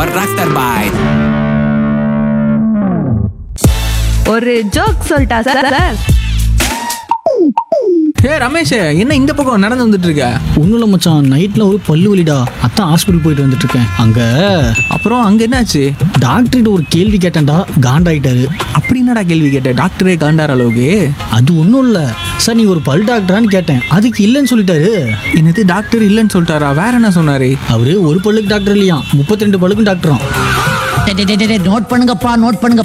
ஒரு ராக்ஸ்டார் பாய் ஒரு ஜோக் சொல்லிட்டா சார் சார் ஏ ரமேஷ் என்ன இந்த பக்கம் நடந்து வந்துட்டு இருக்க ஒன்றும் இல்லை மச்சான் நைட்டில் ஒரு பல்லு வலிடா அதான் ஹாஸ்பிட்டல் போயிட்டு வந்துட்டு இருக்கேன் அங்கே அப்புறம் அங்க என்னாச்சு டாக்டர்கிட்ட ஒரு கேள்வி கேட்டேன்டா காண்டாயிட்டாரு அப்படி என்னடா கேள்வி கேட்ட டாக்டரே காண்டார் அளவுக்கு அது ஒன்றும் இல்லை சார் நீங்கள் ஒரு பல் டாக்டரான்னு கேட்டேன் அதுக்கு இல்லைன்னு சொல்லிட்டாரு என்னது டாக்டர் இல்லைன்னு சொல்லிட்டாரா வேற என்ன சொன்னாரு அவரு ஒரு பல்லுக்கு டாக்டர் இல்லையா முப்பத்தி ரெண்டு பல்லுக்கும் டாக்டராம் டேய், டேய், டேய், டேய், நோட் பண்ணுங்கப்பா நோட் பண்ணுங்க